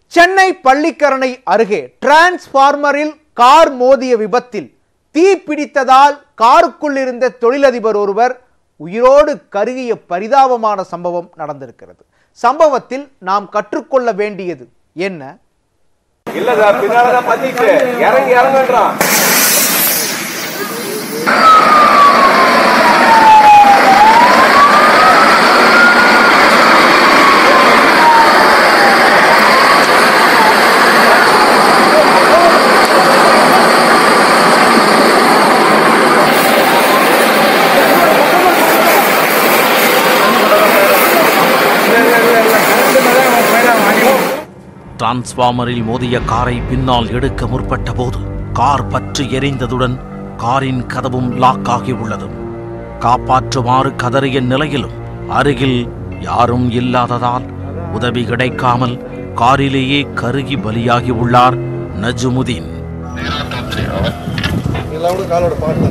சென்னை பள்ளிக்கரணை அருகே டிரான்ஸ்பார்மரில் கார் மோதிய விபத்தில் தீ பிடித்ததால் காருக்குள் இருந்த தொழிலதிபர் ஒருவர் உயிரோடு கருகிய பரிதாபமான சம்பவம் நடந்திருக்கிறது சம்பவத்தில் நாம் கற்றுக்கொள்ள வேண்டியது என்ன இல்ல சார் பின்னாலதான் பத்திச்சு இறங்கி இறங்குன்றான் டிரான்ஸ்பார்மரில் மோதிய காரை பின்னால் எடுக்க முற்பட்ட போது கார் பற்றி எரிந்ததுடன் காரின் கதவும் லாக் ஆகியுள்ளது காப்பாற்றுமாறு கதறிய நிலையிலும் அருகில் யாரும் இல்லாததால் உதவி கிடைக்காமல் காரிலேயே கருகி பலியாகி உள்ளார் நஜுமுதீன் எல்லாம் கூட காலோட பாட்டு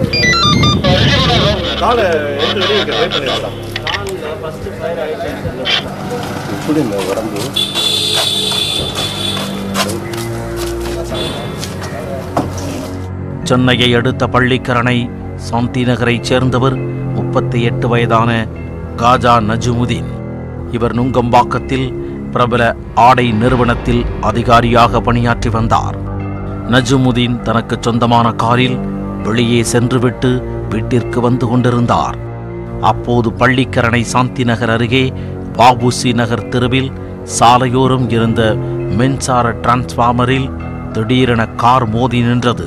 காலை எடுத்து வெளியே வைக்க ட்ரை பண்ணிடலாம் இப்படி இந்த உடம்பு சென்னையை அடுத்த பள்ளிக்கரணை சாந்தி நகரைச் சேர்ந்தவர் முப்பத்தி எட்டு வயதான காஜா நஜுமுதீன் இவர் நுங்கம்பாக்கத்தில் பிரபல ஆடை நிறுவனத்தில் அதிகாரியாக பணியாற்றி வந்தார் நஜுமுதீன் தனக்கு சொந்தமான காரில் வெளியே சென்றுவிட்டு வீட்டிற்கு வந்து கொண்டிருந்தார் அப்போது பள்ளிக்கரணை சாந்தி நகர் அருகே பாபுசி நகர் தெருவில் சாலையோரம் இருந்த மின்சார டிரான்ஸ்பார்மரில் திடீரென கார் மோதி நின்றது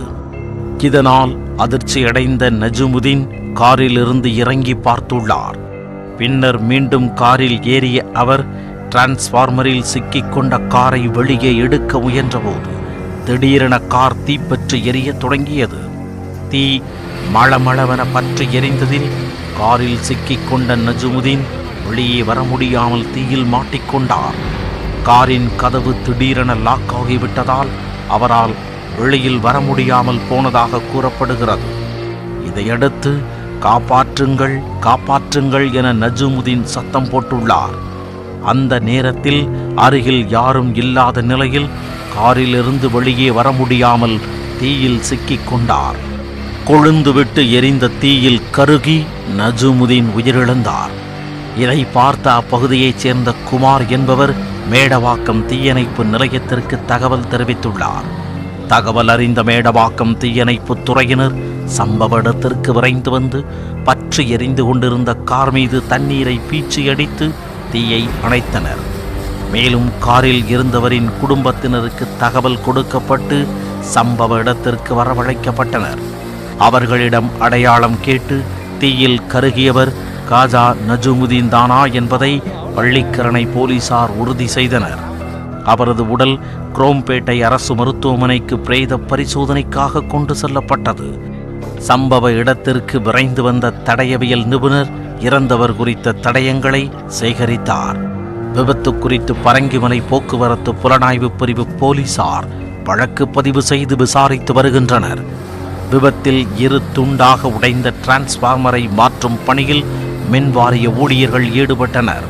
இதனால் அதிர்ச்சியடைந்த நஜுமுதீன் காரில் இருந்து இறங்கி பார்த்துள்ளார் பின்னர் மீண்டும் காரில் ஏறிய அவர் டிரான்ஸ்பார்மரில் சிக்கிக்கொண்ட காரை வெளியே எடுக்க முயன்றபோது திடீரென கார் தீப்பற்றி எரியத் தொடங்கியது தீ மளமளவென பற்றி எரிந்ததில் காரில் சிக்கிக்கொண்ட நஜுமுதீன் வெளியே வர முடியாமல் தீயில் மாட்டிக்கொண்டார் காரின் கதவு திடீரென லாக் ஆகிவிட்டதால் அவரால் வெளியில் வர முடியாமல் போனதாக கூறப்படுகிறது இதையடுத்து காப்பாற்றுங்கள் காப்பாற்றுங்கள் என நஜுமுதீன் சத்தம் போட்டுள்ளார் அந்த நேரத்தில் அருகில் யாரும் இல்லாத நிலையில் காரிலிருந்து வெளியே வர முடியாமல் தீயில் சிக்கிக் கொண்டார் கொழுந்துவிட்டு எரிந்த தீயில் கருகி நஜுமுதீன் உயிரிழந்தார் இதை பார்த்த அப்பகுதியைச் சேர்ந்த குமார் என்பவர் மேடவாக்கம் தீயணைப்பு நிலையத்திற்கு தகவல் தெரிவித்துள்ளார் தகவல் அறிந்த மேடவாக்கம் தீயணைப்பு துறையினர் சம்பவ இடத்திற்கு விரைந்து வந்து பற்றி எரிந்து கொண்டிருந்த கார் மீது தண்ணீரை பீச்சி அடித்து தீயை அணைத்தனர் மேலும் காரில் இருந்தவரின் குடும்பத்தினருக்கு தகவல் கொடுக்கப்பட்டு சம்பவ இடத்திற்கு வரவழைக்கப்பட்டனர் அவர்களிடம் அடையாளம் கேட்டு தீயில் கருகியவர் காஜா நஜுமுதீன் தானா என்பதை பள்ளிக்கரணை போலீசார் உறுதி செய்தனர் அவரது உடல் குரோம்பேட்டை அரசு மருத்துவமனைக்கு பிரேத பரிசோதனைக்காக கொண்டு செல்லப்பட்டது சம்பவ இடத்திற்கு விரைந்து வந்த தடயவியல் நிபுணர் இறந்தவர் குறித்த தடயங்களை சேகரித்தார் விபத்து குறித்து பரங்கிமலை போக்குவரத்து புலனாய்வு பிரிவு போலீசார் வழக்கு பதிவு செய்து விசாரித்து வருகின்றனர் விபத்தில் இரு துண்டாக உடைந்த டிரான்ஸ்பார்மரை மாற்றும் பணியில் மின்வாரிய ஊழியர்கள் ஈடுபட்டனர்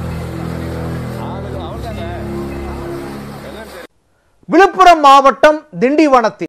விழுப்புரம் மாவட்டம் திண்டிவனத்தில்